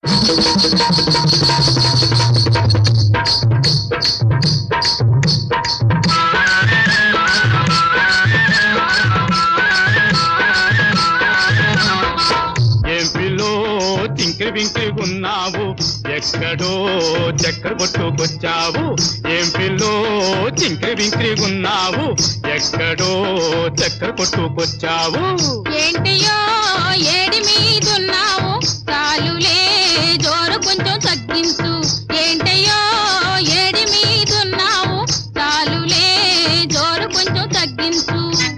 ఏం పిల్లో టింకిరి బింకిరి ఉన్నావు ఎక్కడో చక్కెర కొట్టుకొచ్చావు ఏం పిల్లో టింకిరి బింకిరి ఉన్నావు ఎక్కడో చక్కెర కొట్టుకొచ్చావు ఏంటియో ఏడి మీదున్నావు చాలులే జోరు కొంచెం తగ్గించు ఏంటయ్యో ఏడి మీదున్నావు చాలులే జోరు కొంచెం తగ్గించు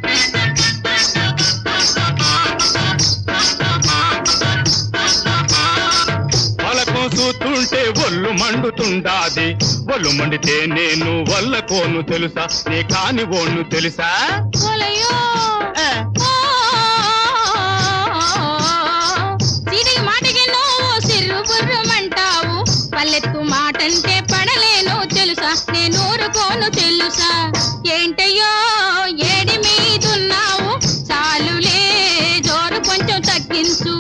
పలకం చూస్తుంటే ఒళ్ళు మండుతుండాది ఒళ్ళు మండితే నేను వల్లకోను తెలుసా నీ కాని ఓను తెలుసా ఒలయో సిరిగి మాటకి నువ్వు సిర్రు బుర్రమంటావు పల్లెత్తు మాటంటే పడలేను తెలుసా నేను ఊరుకోను తెలుసా ఏంటయ్యో ఏడి మీదున్నావు చాలులే జోరు కొంచెం తగ్గించు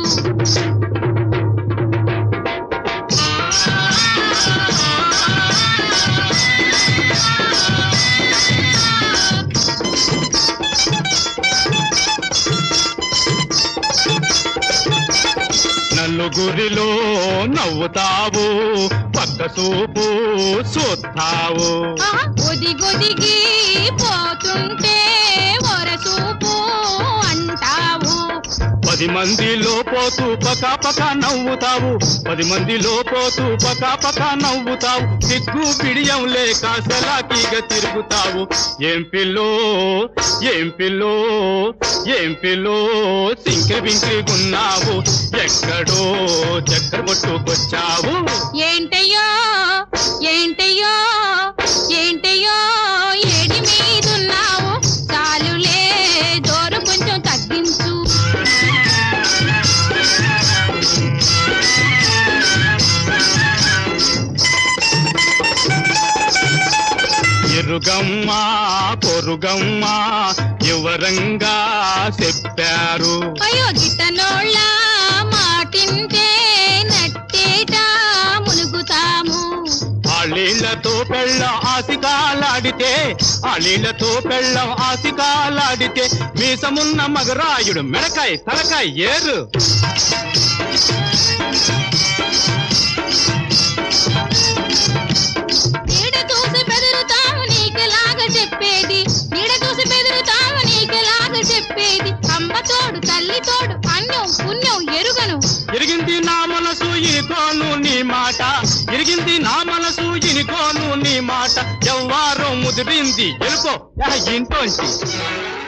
నలుగురిలో నవ్వుతావు పక్క చూపు చూస్తావు ఆహా, ఒదిగొదిగి పోతుంటే ఒరసూపు అంటావు పది మందిలో పోతూ పకా పకా నవ్వుతావు పది మందిలో పోతూ పకా పకా నవ్వుతావు సిగ్గు పిడియం లేక సలాకీగా తిరుగుతావు ఏం పిల్లో ఏం పిల్లో ఏం పిల్లో సింకిరి బింకిరి గున్నావు ఎక్కడో చక్కెర కొట్టుకొచ్చావు ఏంటయ్యో ఏంటయ్యో ఏంటయ్యో ఏడి మీదున్నావు చాలులే జోరు కొంచెం తగ్గించు ఎరుగమ్మ పొరుగమ్మ వివరంగా చెప్పారు అయ్యో గిట్టనోళ్ళ మాటింటే నట్టేట మునుగుతాము ఆళ్ళీళ్లతో పెళ్ళం ఆసికాలాడితే ఆళ్ళీళ్లతో పెళ్ళం ఆసికాలాడితే మీసమున్న మగరాయుడు మెడకాయ తలకాయ ఏరు నీడ చూసి బెదురుతాము నీకులాగా చెప్పేది నీడ చూసి బెదురుతాము నీకులాగా చెప్పేది అమ్మ తోడు తల్లి తోడు అన్నం పుణ్యం ఎరుగను ఇరిగింది నా మనసు ఇనుకోను నీ మాట ఇరిగింది నా మనసు ఇనుకోను నీ మాట ఎవ్వారం ముదిరింది ఎలుకో ఇంటోంచి